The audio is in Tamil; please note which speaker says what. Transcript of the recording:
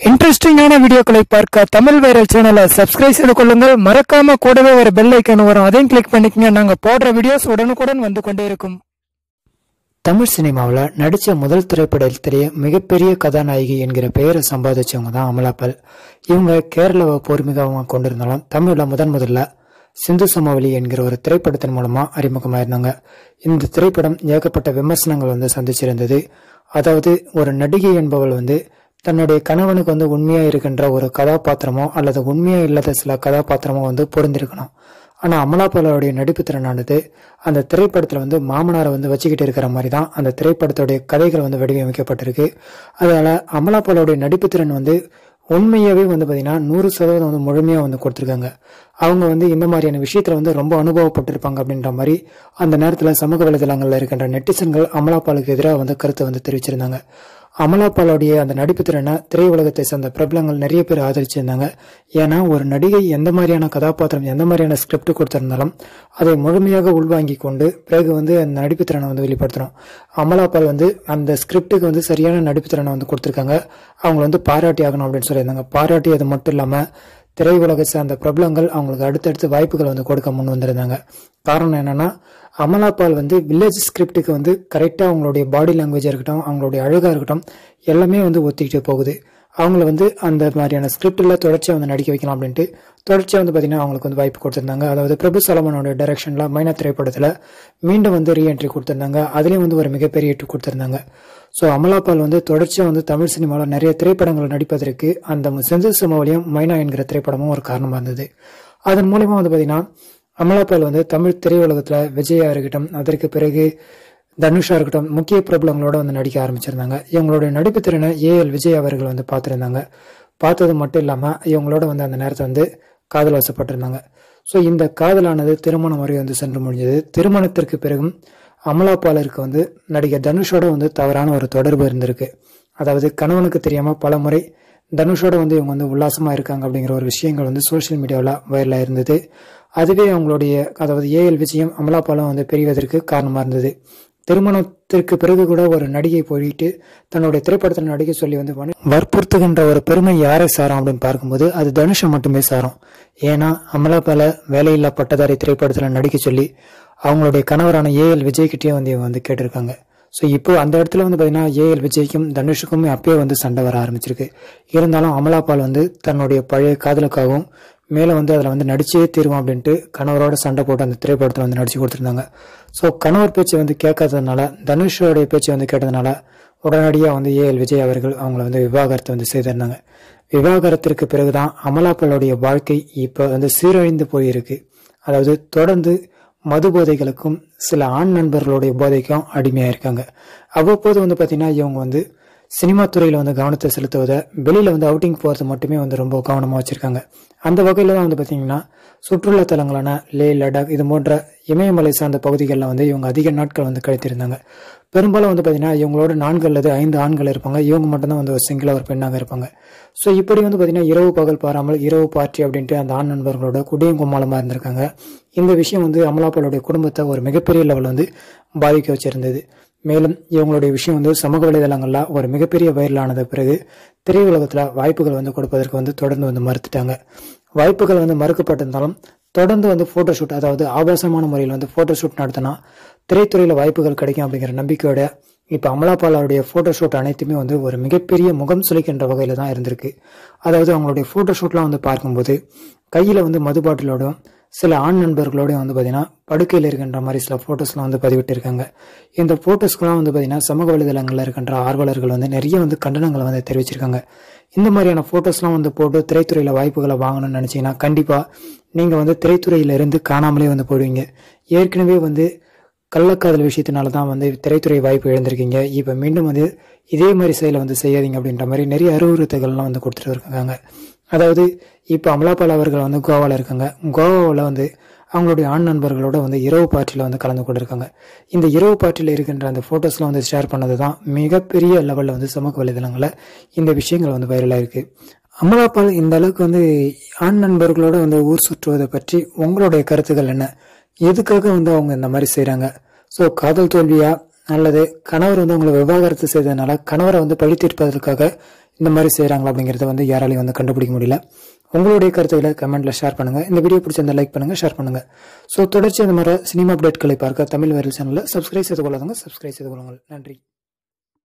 Speaker 1: இன்ட்ரெஸ்டிங்கான வீடியோக்களை பார்க்க தமிழ் வைரல் சேனலை சப்ஸ்கிரைப் செய்து கொள்ளுங்கள் மறக்காம கூடவே ஒரு பெல் ஐக்கான் வரும் அதையும் கிளிக் பண்ணிக்கங்க நாங்க போடுற வீடியோஸ் உடனுக்குடன் வந்து கொண்டே இருக்கும் தமிழ் சினிமாவில் நடித்த முதல் திரைப்படத்திலேயே மிகப்பெரிய கதாநாயகி என்கிற பெயரை சம்பாதிச்சவங்க தான் அமலாபால் இவங்க கேரளாவை பூர்வீகமாக கொண்டிருந்தாலும் தமிழில் முதன் முதல்ல சிந்து சமவெளி என்கிற ஒரு திரைப்படத்தின் மூலமா அறிமுகமாயிருந்தாங்க இந்த திரைப்படம் ஏகப்பட்ட விமர்சனங்கள் வந்து சந்திச்சிருந்தது அதாவது ஒரு நடிகை என்பவள் வந்து தன்னுடைய கணவனுக்கு வந்து உண்மையா இருக்கின்ற ஒரு கதாபாத்திரமோ அல்லது உண்மையா இல்லாத சில கதாபாத்திரமோ வந்து பொருந்திருக்கணும் ஆனா அமலாபாலுடைய நடிப்பு திறனானது அந்த திரைப்படத்துல வந்து மாமனாரை வந்து வச்சுக்கிட்டு இருக்கிற மாதிரி தான் அந்த திரைப்படத்துடைய கதைகள் வந்து வடிவமைக்கப்பட்டிருக்கு அதனால அமலாபாலுடைய நடிப்பு திறன் வந்து உண்மையாவே வந்து பாத்தீங்கன்னா நூறு சதவீதம் வந்து முழுமையா வந்து கொடுத்துருக்காங்க அவங்க வந்து இந்த மாதிரியான விஷயத்துல வந்து ரொம்ப அனுபவப்பட்டிருப்பாங்க அப்படின்ற மாதிரி அந்த நேரத்துல சமூக வலைதளங்கள்ல இருக்கின்ற நெட்டிசன்கள் அமலாபாலுக்கு எதிராக வந்து கருத்தை வந்து தெரிவிச்சிருந்தாங்க அமலாபாலுடைய அந்த நடிப்பு திறனை திரையுலகத்தை சேர்ந்த பிரபலங்கள் நிறைய பேர் ஆதரிச்சிருந்தாங்க ஏன்னா ஒரு நடிகை எந்த மாதிரியான கதாபாத்திரம் எந்த மாதிரியான ஸ்கிரிப்ட் கொடுத்திருந்தாலும் அதை முழுமையாக உள்வாங்கி கொண்டு பிறகு வந்து அந்த நடிப்பு திறனை வந்து வெளிப்படுத்தணும் அமலாபால் வந்து அந்த ஸ்கிரிப்டுக்கு வந்து சரியான நடிப்பு திறனை வந்து கொடுத்திருக்காங்க அவங்க வந்து பாராட்டி ஆகணும் அப்படின்னு சொல்லியிருந்தாங்க பாராட்டி அது மட்டும் இல்லாம திரையுலகை சார்ந்த பிரபலங்கள் அவங்களுக்கு அடுத்தடுத்து வாய்ப்புகள் வந்து கொடுக்க முன் வந்திருந்தாங்க காரணம் என்னன்னா அமலாபால் வந்து வில்லேஜ் ஸ்கிரிப்டுக்கு வந்து கரெக்டாக அவங்களுடைய பாடி லாங்குவேஜாக இருக்கட்டும் அவங்களுடைய அழகாக இருக்கட்டும் எல்லாமே வந்து ஒத்திக்கிட்டே போகுது அவங்கள வந்து அந்த மாதிரியான ஸ்கிரிப்டில் தொடர்ச்சியாக வந்து நடிக்க வைக்கலாம் அப்படின்ட்டு தொடர்ச்சியாக வந்து பார்த்தீங்கன்னா அவங்களுக்கு வந்து வாய்ப்பு கொடுத்துருந்தாங்க அதாவது பிரபு சலமனோட டைரக்ஷனில் மைனா திரைப்படத்தில் மீண்டும் வந்து ரீஎன்ட்ரி கொடுத்துருந்தாங்க அதுலேயும் வந்து ஒரு மிகப்பெரிய ஹிட் கொடுத்துருந்தாங்க ஸோ அமலாபால் வந்து தொடர்ச்சியாக வந்து தமிழ் சினிமாவில் நிறைய திரைப்படங்கள் நடிப்பதற்கு அந்த செந்தில் சமவெளியும் மைனா என்கிற திரைப்படமும் ஒரு காரணமாக இருந்தது அதன் மூலியமா வந்து பார்த்தீங்கன்னா அமலாபால் வந்து தமிழ் திரையுலகத்தில் விஜயா இருக்கட்டும் அதற்கு பிறகு தனுஷா இருக்கட்டும் முக்கிய பிரபலங்களோட வந்து நடிக்க ஆரம்பிச்சிருந்தாங்க இவங்களுடைய நடிப்பு திறனை ஏஎல் விஜய் அவர்கள் வந்து பார்த்துருந்தாங்க பார்த்தது மட்டும் இல்லாமல் இவங்களோட வந்து அந்த நேரத்தை வந்து காதல் வசப்பட்டிருந்தாங்க ஸோ இந்த காதலானது திருமணம் வரை வந்து சென்று முடிஞ்சது திருமணத்திற்கு பிறகும் அமலாபாலருக்கு வந்து நடிகர் தனுஷோட வந்து தவறான ஒரு தொடர்பு இருந்திருக்கு அதாவது கணவனுக்கு தெரியாம பல முறை தனுஷோட வந்து இவங்க வந்து உல்லாசமா இருக்காங்க அப்படிங்கிற ஒரு விஷயங்கள் வந்து சோசியல் மீடியாவில் வைரலாக இருந்தது அதுவே அவங்களுடைய அதாவது ஏஎல் விஜயம் அமலாபாலம் வந்து பெரியதற்கு காரணமா இருந்தது திருமணத்திற்கு பிறகு கூட ஒரு நடிகை போயிட்டு தன்னுடைய திரைப்படத்தில் நடிக்க சொல்லி வந்து வனு- வற்புறுத்துகின்ற ஒரு பெருமை யாரை சாரும் அப்படின்னு பார்க்கும்போது அது தனுஷை மட்டுமே சாரும் ஏன்னா அமலாபால வேலையில்லா பட்டதாரி திரைப்படத்தில் நடிக்க சொல்லி அவங்களுடைய கணவரான ஏஎல் விஜய்கிட்டயே வந்து இவங்க வந்து கேட்டிருக்காங்க ஸோ இப்போ அந்த இடத்துல வந்து பார்த்தீங்கன்னா ஏஎல் விஜய்க்கும் தனுஷுக்குமே அப்பயே வந்து சண்டை வர ஆரம்பிச்சிருக்கு இருந்தாலும் அமலாபால் வந்து தன்னுடைய பழைய காதலுக்காகவும் மேலே வந்து அதில் வந்து நடிச்சே தீருவோம் அப்படின்ட்டு கணவரோட சண்டை போட்டு அந்த திரைப்படத்தில் வந்து நடிச்சு கொடுத்துருந்தாங்க ஸோ கணவர் பேச்சை வந்து கேட்காததுனால தனுஷோடைய பேச்சை வந்து கேட்டதுனால உடனடியாக வந்து ஏஎல் விஜய் அவர்கள் அவங்கள வந்து விவாகரத்தை வந்து செய்திருந்தாங்க விவாகரத்திற்கு பிறகுதான் அமலாபாலுடைய வாழ்க்கை இப்போ வந்து சீரழிந்து போயிருக்கு அதாவது தொடர்ந்து மது போதைகளுக்கும் சில ஆண் நண்பர்களுடைய போதைக்கும் அடிமையா இருக்காங்க அவ்வப்போது வந்து பாத்தீங்கன்னா இவங்க வந்து சினிமா துறையில வந்து கவனத்தை செலுத்துவதை வெளியில வந்து அவுட்டிங் போறது மட்டுமே வந்து ரொம்ப கவனமா வச்சிருக்காங்க அந்த வகையில தான் வந்து பாத்தீங்கன்னா சுற்றுலா தலங்களான லே லடாக் இது போன்ற இமயமலை சார்ந்த பகுதிகளில் வந்து இவங்க அதிக நாட்கள் வந்து கழித்திருந்தாங்க பெரும்பாலும் வந்து பாத்தீங்கன்னா இவங்களோட நான்கு அல்லது ஐந்து ஆண்கள் இருப்பாங்க இவங்க மட்டும்தான் வந்து ஒரு சிங்கிளா ஒரு பெண்ணாக இருப்பாங்க ஸோ இப்படி வந்து பாத்தீங்கன்னா இரவு பகல் பாராமல் இரவு பார்ட்டி அப்படின்ட்டு அந்த ஆண் நண்பர்களோட குடியும் கும்மாளமா இருந்திருக்காங்க இந்த விஷயம் வந்து அமலாபாலுடைய குடும்பத்தை ஒரு மிகப்பெரிய லெவல் வந்து பாதிக்க வச்சிருந்தது மேலும் இவங்களுடைய விஷயம் வந்து சமூக வலைதளங்கள்ல ஒரு மிகப்பெரிய வைரலானது பிறகு திரையுலகத்துல வாய்ப்புகள் வந்து கொடுப்பதற்கு வந்து தொடர்ந்து வந்து மறுத்துட்டாங்க வாய்ப்புகள் வந்து மறுக்கப்பட்டிருந்தாலும் தொடர்ந்து வந்து போட்டோ ஷூட் அதாவது ஆபாசமான முறையில் வந்து போட்டோ ஷூட் நடத்தினா திரைத்துறையில வாய்ப்புகள் கிடைக்கும் அப்படிங்கிற நம்பிக்கையோட இப்ப அமலாபாலாவுடைய போட்டோ ஷூட் அனைத்துமே வந்து ஒரு மிகப்பெரிய முகம் சுளிக்கின்ற வகையில தான் இருந்திருக்கு அதாவது அவங்களுடைய போட்டோ ஷூட்லாம் வந்து பார்க்கும்போது கையில வந்து மது பாட்டிலோடும் சில ஆண் நண்பர்களோடயும் வந்து பார்த்தீங்கன்னா படுக்கையில் இருக்கின்ற மாதிரி சில ஃபோட்டோஸ்லாம் வந்து பதிவிட்டு இருக்காங்க இந்த ஃபோட்டோஸ்க்குலாம் வந்து பார்த்தீங்கன்னா சமூக வலைதளங்களில் இருக்கின்ற ஆர்வலர்கள் வந்து நிறைய வந்து கண்டனங்களை வந்து தெரிவிச்சிருக்காங்க இந்த மாதிரியான ஃபோட்டோஸ்லாம் வந்து போட்டு திரைத்துறையில் வாய்ப்புகளை வாங்கணும்னு நினச்சிங்கன்னா கண்டிப்பாக நீங்கள் வந்து திரைத்துறையில இருந்து காணாமலே வந்து போடுவீங்க ஏற்கனவே வந்து கள்ளக்காதல் விஷயத்தினால தான் வந்து திரைத்துறை வாய்ப்பு இழந்திருக்கீங்க இப்போ மீண்டும் வந்து இதே மாதிரி செயலை வந்து செய்யாதீங்க அப்படின்ற மாதிரி நிறைய அறிவுறுத்தல்கள்லாம் வந்து கொடுத்துட்டு இருக்காங்க அதாவது இப்போ அமலாபால் அவர்கள் வந்து கோவாவில் இருக்காங்க கோவாவில் வந்து அவங்களுடைய ஆண் நண்பர்களோட வந்து இரவு பார்ட்டியில் வந்து கலந்து கொண்டிருக்காங்க இந்த இரவு பார்ட்டியில் இருக்கின்ற அந்த ஃபோட்டோஸ்லாம் வந்து ஷேர் பண்ணது தான் மிகப்பெரிய லெவலில் வந்து சமூக வலைதளங்களில் இந்த விஷயங்கள் வந்து வைரலாக இருக்கு அமலாபால் இந்த அளவுக்கு வந்து ஆண் நண்பர்களோட வந்து ஊர் சுற்றுவதை பற்றி உங்களுடைய கருத்துக்கள் என்ன எதுக்காக வந்து அவங்க இந்த மாதிரி செய்கிறாங்க ஸோ காதல் தோல்வியா அல்லது கணவர் வந்து உங்களை விவாகரத்து செய்ததுனால கணவரை வந்து பழி தீர்ப்பதற்காக இந்த மாதிரி செய்கிறாங்களா அப்படிங்கிறத வந்து யாராலையும் வந்து கண்டுபிடிக்க முடியல உங்களுடைய கருத்துக்களை கமெண்ட்ல ஷேர் பண்ணுங்க இந்த வீடியோ பிடிச்சிருந்தா லைக் பண்ணுங்க ஷேர் பண்ணுங்க ஸோ தொடர்ச்சி இந்த மாதிரி சினிமா அப்டேட்களை பார்க்க தமிழ் வைரல் சேனலில் சப்ஸ்கிரைப் செய்து கொள்ளாதவங்க சப்ஸ்கிரைப் செய்து கொள்ளுங்கள் நன்றி